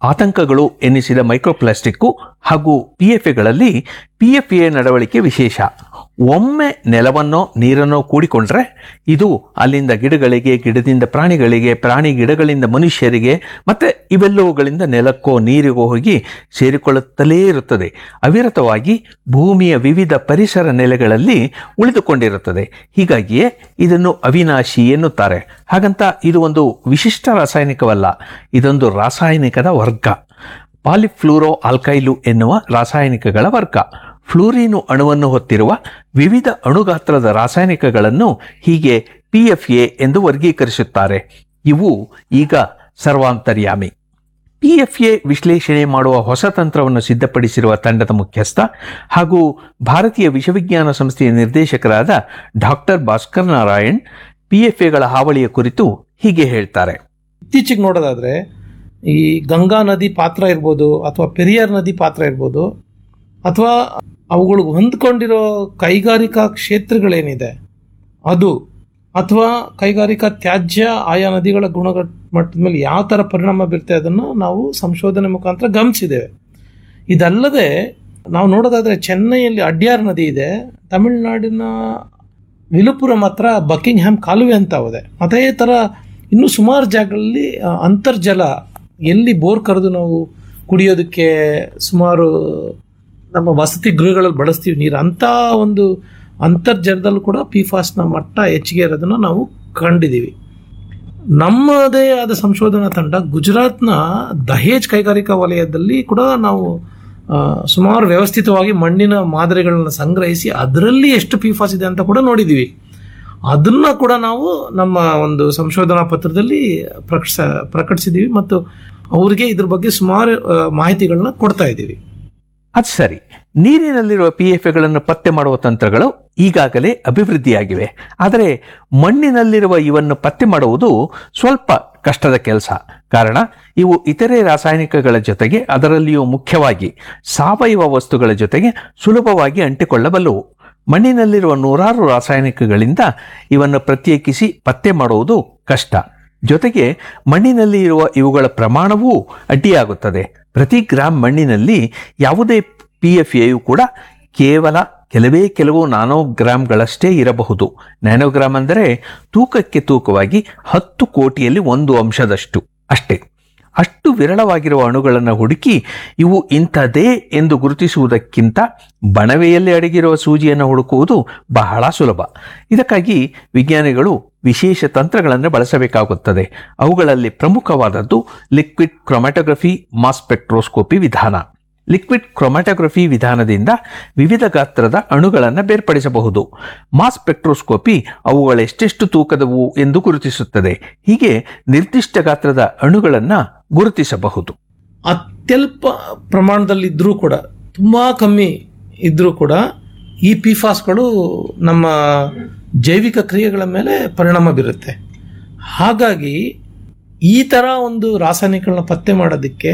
ಆತಂಕಗಳು ಎನ್ನಿಸಿದ ಮೈಕ್ರೋಪ್ಲಾಸ್ಟಿಕ್ಕು ಹಾಗೂ ಪಿಎಫ್ಎಗಳಲ್ಲಿ ಪಿಎಫ್ಎ ನಡವಳಿಕೆ ವಿಶೇಷ ಒಮ್ಮೆ ನೆಲವನ್ನೋ ನೀರನ್ನೋ ಕೂಡಿಕೊಂಡ್ರೆ ಇದು ಅಲ್ಲಿಂದ ಗಿಡಗಳಿಗೆ ಗಿಡದಿಂದ ಪ್ರಾಣಿಗಳಿಗೆ ಪ್ರಾಣಿ ಗಿಡಗಳಿಂದ ಮನುಷ್ಯರಿಗೆ ಮತ್ತೆ ಇವೆಲ್ಲವುಗಳಿಂದ ನೆಲಕ್ಕೋ ನೀರಿಗೋ ಹೋಗಿ ಸೇರಿಕೊಳ್ಳುತ್ತಲೇ ಇರುತ್ತದೆ ಅವಿರತವಾಗಿ ಭೂಮಿಯ ವಿವಿಧ ಪರಿಸರ ನೆಲೆಗಳಲ್ಲಿ ಉಳಿದುಕೊಂಡಿರುತ್ತದೆ ಹೀಗಾಗಿಯೇ ಇದನ್ನು ಅವಿನಾಶಿ ಎನ್ನುತ್ತಾರೆ ಹಾಗಂತ ಇದು ಒಂದು ವಿಶಿಷ್ಟ ರಾಸಾಯನಿಕವಲ್ಲ ಇದೊಂದು ರಾಸಾಯನಿಕದ ವರ್ಗ ಪಾಲಿಫ್ಲೂರೋ ಆಲ್ಕೈಲು ಎನ್ನುವ ರಾಸಾಯನಿಕಗಳ ವರ್ಗ ಫ್ಲೂರಿನು ಅಣುವನ್ನು ಹೊತ್ತಿರುವ ವಿವಿಧ ಅಣುಗಾತ್ರದ ರಾಸಾಯನಿಕಗಳನ್ನು ಹೀಗೆ ಪಿಎಫ್ಎ ಎಂದು ವರ್ಗೀಕರಿಸುತ್ತಾರೆ ಇವು ಈಗ ಸರ್ವಾಂತರ್ಯಾಮಿ ಪಿಎಫ್ಎ ವಿಶ್ಲೇಷಣೆ ಮಾಡುವ ಹೊಸ ತಂತ್ರವನ್ನು ಸಿದ್ಧಪಡಿಸಿರುವ ತಂಡದ ಮುಖ್ಯಸ್ಥ ಹಾಗೂ ಭಾರತೀಯ ವಿಷವಿಜ್ಞಾನ ಸಂಸ್ಥೆಯ ನಿರ್ದೇಶಕರಾದ ಡಾಕ್ಟರ್ ಭಾಸ್ಕರ್ ನಾರಾಯಣ್ ಪಿಎಫ್ಎಗಳ ಹಾವಳಿಯ ಕುರಿತು ಹೀಗೆ ಹೇಳ್ತಾರೆ ಇತ್ತೀಚೆಗೆ ನೋಡೋದಾದ್ರೆ ಈ ಗಂಗಾ ನದಿ ಪಾತ್ರ ಇರ್ಬೋದು ಅಥವಾ ಪೆರಿಯಾರ್ ನದಿ ಪಾತ್ರ ಇರ್ಬೋದು ಅಥವಾ ಅವುಗಳು ಹೊಂದ್ಕೊಂಡಿರೋ ಕೈಗಾರಿಕಾ ಕ್ಷೇತ್ರಗಳೇನಿದೆ ಅದು ಅಥವಾ ಕೈಗಾರಿಕಾ ತ್ಯಾಜ್ಯ ಆಯಾ ನದಿಗಳ ಗುಣಗಟ್ ಮಟ್ಟದ ಮೇಲೆ ಯಾವ ಥರ ಪರಿಣಾಮ ಬೀರುತ್ತೆ ಅದನ್ನು ನಾವು ಸಂಶೋಧನೆ ಮುಖಾಂತರ ಗಮನಿಸಿದ್ದೇವೆ ಇದಲ್ಲದೆ ನಾವು ನೋಡೋದಾದ್ರೆ ಚೆನ್ನೈಯಲ್ಲಿ ಅಡ್ಯಾರ್ ನದಿ ಇದೆ ತಮಿಳುನಾಡಿನ ವಿಲುಪುರಂ ಹತ್ರ ಬಕಿಂಗ್ ಹ್ಯಾಮ್ ಕಾಲುವೆ ಅಂತ ಇದೆ ಅದೇ ಥರ ಇನ್ನೂ ಸುಮಾರು ಜಾಗಗಳಲ್ಲಿ ಆ, ಅಂತರ್ಜಲ ಎಲ್ಲಿ ಬೋರ್ ಕರೆದು ನಾವು ಕುಡಿಯೋದಕ್ಕೆ ಸುಮಾರು ನಮ್ಮ ವಸತಿ ಗೃಹಗಳಲ್ಲಿ ಬಳಸ್ತೀವಿ ನೀರು ಅಂಥ ಒಂದು ಅಂತರ್ಜಲದಲ್ಲೂ ಕೂಡ ಪಿ ಫಾಸ್ನ ಮಟ್ಟ ಹೆಚ್ಚಿಗೆ ಇರೋದನ್ನು ನಾವು ಕಂಡಿದ್ದೀವಿ ನಮ್ಮದೇ ಆದ ಸಂಶೋಧನಾ ತಂಡ ಗುಜರಾತ್ನ ದಹೇಜ್ ಕೈಗಾರಿಕಾ ವಲಯದಲ್ಲಿ ಕೂಡ ನಾವು ಆ, ಸುಮಾರು ವ್ಯವಸ್ಥಿತವಾಗಿ ಮಣ್ಣಿನ ಮಾದರಿಗಳನ್ನ ಸಂಗ್ರಹಿಸಿ ಅದರಲ್ಲಿ ಎಷ್ಟು ಪಿ ಫಾಸ್ ಇದೆ ಅಂತ ಕೂಡ ನೋಡಿದ್ದೀವಿ ಅದನ್ನ ಕೂಡ ನಾವು ನಮ್ಮ ಒಂದು ಸಂಶೋಧನಾ ಪತ್ರದಲ್ಲಿ ಪ್ರಕಟಿಸ ಪ್ರಕಟಿಸಿದ್ದೀವಿ ಮತ್ತು ಅವರಿಗೆ ಇದ್ರ ಬಗ್ಗೆ ಸುಮಾರು ಆ, ಮಾಹಿತಿಗಳನ್ನ ಕೊಡ್ತಾ ಇದ್ದೀವಿ ಅದು ಸರಿ ನೀರಿನಲ್ಲಿರುವ ಪಿ ಎಫ್ ಎಗಳನ್ನು ಪತ್ತೆ ಮಾಡುವ ತಂತ್ರಗಳು ಈಗಾಗಲೇ ಅಭಿವೃದ್ಧಿಯಾಗಿವೆ ಆದರೆ ಮಣ್ಣಿನಲ್ಲಿರುವ ಇವನ್ನು ಪತ್ತೆ ಮಾಡುವುದು ಸ್ವಲ್ಪ ಕಷ್ಟದ ಕೆಲಸ ಕಾರಣ ಇವು ಇತರೆ ರಾಸಾಯನಿಕಗಳ ಜೊತೆಗೆ ಅದರಲ್ಲಿಯೂ ಮುಖ್ಯವಾಗಿ ಸಾವಯವ ವಸ್ತುಗಳ ಜೊತೆಗೆ ಸುಲಭವಾಗಿ ಅಂಟಿಕೊಳ್ಳಬಲ್ಲವು ಮಣ್ಣಿನಲ್ಲಿರುವ ನೂರಾರು ರಾಸಾಯನಿಕಗಳಿಂದ ಇವನ್ನು ಪ್ರತ್ಯೇಕಿಸಿ ಪತ್ತೆ ಮಾಡುವುದು ಕಷ್ಟ ಜೊತೆಗೆ ಮಣ್ಣಿನಲ್ಲಿ ಇರುವ ಇವುಗಳ ಪ್ರಮಾಣವೂ ಅಡ್ಡಿಯಾಗುತ್ತದೆ ಪ್ರತಿ ಗ್ರಾಂ ಮಣ್ಣಿನಲ್ಲಿ ಯಾವುದೇ ಪಿ ಎಫ್ ಎಯು ಕೂಡ ಕೇವಲ ಕೆಲವೇ ಕೆಲವು ನ್ಯಾನೋಗ್ರಾಮ್ಗಳಷ್ಟೇ ಇರಬಹುದು ನ್ಯಾನೋಗ್ರಾಮ್ ಅಂದರೆ ತೂಕಕ್ಕೆ ತೂಕವಾಗಿ ಹತ್ತು ಕೋಟಿಯಲ್ಲಿ ಒಂದು ಅಂಶದಷ್ಟು ಅಷ್ಟೇ ಅಷ್ಟು ವಿರಳವಾಗಿರುವ ಅಣುಗಳನ್ನು ಹುಡುಕಿ ಇವು ಇಂಥದೇ ಎಂದು ಗುರುತಿಸುವುದಕ್ಕಿಂತ ಬಣವೆಯಲ್ಲಿ ಅಡಗಿರುವ ಸೂಜಿಯನ್ನು ಹುಡುಕುವುದು ಬಹಳ ಸುಲಭ ಇದಕ್ಕಾಗಿ ವಿಜ್ಞಾನಿಗಳು ವಿಶೇಷ ತಂತ್ರಗಳನ್ನು ಬಳಸಬೇಕಾಗುತ್ತದೆ ಅವುಗಳಲ್ಲಿ ಪ್ರಮುಖವಾದದ್ದು ಲಿಕ್ವಿಡ್ ಕ್ರೊಮ್ಯಾಟೋಗ್ರಫಿ ಮಾಸ್ ಸ್ಪೆಕ್ಟ್ರೋಸ್ಕೋಪಿ ವಿಧಾನ ಲಿಕ್ವಿಡ್ ಕ್ರೊಮ್ಯಾಟೋಗ್ರಫಿ ವಿಧಾನದಿಂದ ವಿವಿಧ ಗಾತ್ರದ ಅಣುಗಳನ್ನು ಬೇರ್ಪಡಿಸಬಹುದು ಮಾಸ್ ಸ್ಪೆಕ್ಟ್ರೋಸ್ಕೋಪಿ ಅವುಗಳೆಷ್ಟೆಷ್ಟು ತೂಕದವು ಎಂದು ಗುರುತಿಸುತ್ತದೆ ಹೀಗೆ ನಿರ್ದಿಷ್ಟ ಗಾತ್ರದ ಅಣುಗಳನ್ನು ಗುರುತಿಸಬಹುದು ಅತ್ಯಲ್ಪ ಪ್ರಮಾಣದಲ್ಲಿದ್ದರೂ ಕೂಡ ತುಂಬ ಕಮ್ಮಿ ಇದ್ದರೂ ಕೂಡ ಈ ಪಿ ಫಾಸ್ಗಳು ನಮ್ಮ ಜೈವಿಕ ಕ್ರಿಯೆಗಳ ಮೇಲೆ ಪರಿಣಾಮ ಬೀರುತ್ತೆ ಹಾಗಾಗಿ ಈ ಥರ ಒಂದು ರಾಸಾಯನಿಕಗಳನ್ನ ಪತ್ತೆ ಮಾಡೋದಕ್ಕೆ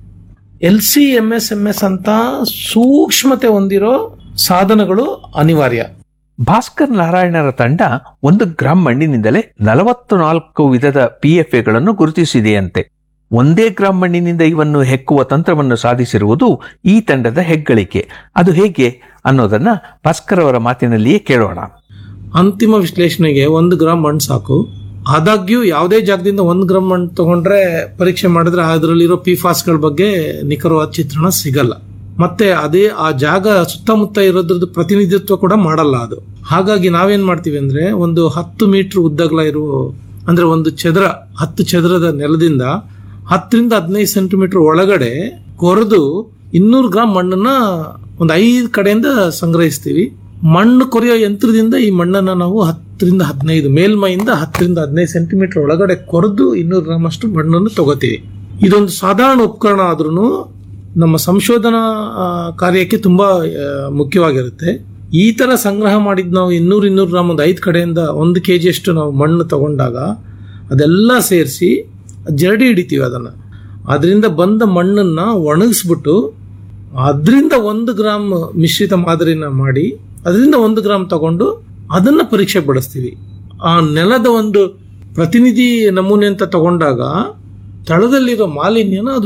L C M S M S ಅಂತ ಸೂಕ್ಷ್ಮತೆ ಹೊಂದಿರೋ ಸಾಧನಗಳು ಅನಿವಾರ್ಯ ಭಾಸ್ಕರ್ ನಾರಾಯಣರ ತಂಡ ಒಂದು ಗ್ರಾಂ ಮಣ್ಣಿನಿಂದಲೇ ನಲವತ್ತು ನಾಲ್ಕು ವಿಧದ ಪಿ ಎಫ್ ಎಗಳನ್ನು ಗುರುತಿಸಿದೆಯಂತೆ ಒಂದೇ ಗ್ರಾಂ ಮಣ್ಣಿನಿಂದ ಇವನ್ನು ಹೆಕ್ಕುವ ತಂತ್ರವನ್ನು ಸಾಧಿಸಿರುವುದು ಈ ತಂಡದ ಹೆಗ್ಗಳಿಕೆ ಅದು ಹೇಗೆ ಅನ್ನೋದನ್ನ ಭಾಸ್ಕರ್ ಅವರ ಮಾತಿನಲ್ಲಿಯೇ ಕೇಳೋಣ ಅಂತಿಮ ವಿಶ್ಲೇಷಣೆಗೆ ಒಂದು ಗ್ರಾಮ್ ಮಣ್ಣು ಸಾಕು ಆದಾಗ್ಯೂ ಯಾವುದೇ ಜಾಗದಿಂದ ಒಂದು ಗ್ರಾಮ್ ಮಣ್ಣು ತಗೊಂಡ್ರೆ ಪರೀಕ್ಷೆ ಮಾಡಿದ್ರೆ ಅದರಲ್ಲಿರೋ ಪಿ ಫಾಸ್ಗಳ ಬಗ್ಗೆ ನಿಖರವಾದ ಚಿತ್ರಣ ಸಿಗಲ್ಲ ಮತ್ತೆ ಅದೇ ಆ ಜಾಗ ಸುತ್ತಮುತ್ತ ಇರೋದ್ರದ್ದು ಪ್ರತಿನಿಧಿತ್ವ ಕೂಡ ಮಾಡಲ್ಲ ಅದು ಹಾಗಾಗಿ ನಾವೇನ್ ಮಾಡ್ತೀವಿ ಅಂದ್ರೆ ಒಂದು ಹತ್ತು ಮೀಟರ್ ಉದ್ದಗಲ ಇರುವ ಅಂದ್ರೆ ಒಂದು ಚದರ ಹತ್ತು ಚದರದ ನೆಲದಿಂದ ಹತ್ತರಿಂದ ಹದಿನೈದು ಸೆಂಟಿಮೀಟರ್ ಒಳಗಡೆ ಕೊರೆದು ಇನ್ನೂರು ಗ್ರಾಮ್ ಮಣ್ಣನ್ನ ಒಂದು ಐದು ಕಡೆಯಿಂದ ಸಂಗ್ರಹಿಸ್ತೀವಿ ಮಣ್ಣು ಕೊರೆಯೋ ಯಂತ್ರದಿಂದ ಈ ಮಣ್ಣನ್ನು ನಾವು ಹತ್ತರಿಂದ ಹದಿನೈದು ಮೇಲ್ಮೈಯಿಂದ ಹತ್ತರಿಂದ ಹದಿನೈದು ಸೆಂಟಿಮೀಟರ್ ಒಳಗಡೆ ಕೊರೆದು ಇನ್ನೂರು ಗ್ರಾಮ್ ಅಷ್ಟು ಮಣ್ಣನ್ನು ತಗೋತೀವಿ ಇದೊಂದು ಸಾಧಾರಣ ಉಪಕರಣ ಆದ್ರೂ ನಮ್ಮ ಸಂಶೋಧನಾ ಆ, ಕಾರ್ಯಕ್ಕೆ ತುಂಬಾ ಆ, ಮುಖ್ಯವಾಗಿರುತ್ತೆ ಈ ತರ ಸಂಗ್ರಹ ಮಾಡಿದ್ ನಾವು ಇನ್ನೂರು ಇನ್ನೂರು ಗ್ರಾಮ್ ಒಂದು ಐದು ಕಡೆಯಿಂದ ಒಂದು ಕೆ ಅಷ್ಟು ನಾವು ಮಣ್ಣು ತಗೊಂಡಾಗ ಅದೆಲ್ಲ ಸೇರಿಸಿ ಜರಡಿ ಹಿಡಿತೀವಿ ಅದನ್ನು ಅದರಿಂದ ಬಂದ ಮಣ್ಣನ್ನು ಒಣಗಿಸ್ಬಿಟ್ಟು ಅದರಿಂದ ಒಂದು ಗ್ರಾಮ್ ಮಿಶ್ರಿತ ಮಾದರಿನ ಮಾಡಿ ಅದರಿಂದ ಒಂದು ಗ್ರಾಮ್ ತಗೊಂಡು ಅದನ್ನ ಪರೀಕ್ಷೆ ಪಡಿಸ್ತೀವಿ ಆ ನೆಲದ ಒಂದು ಪ್ರತಿನಿಧಿ ನಮೂನೆ ಅಂತ ತಗೊಂಡಾಗ ತಳದಲ್ಲಿರೋ ಮಾಲಿನ್ಯನ ಅದು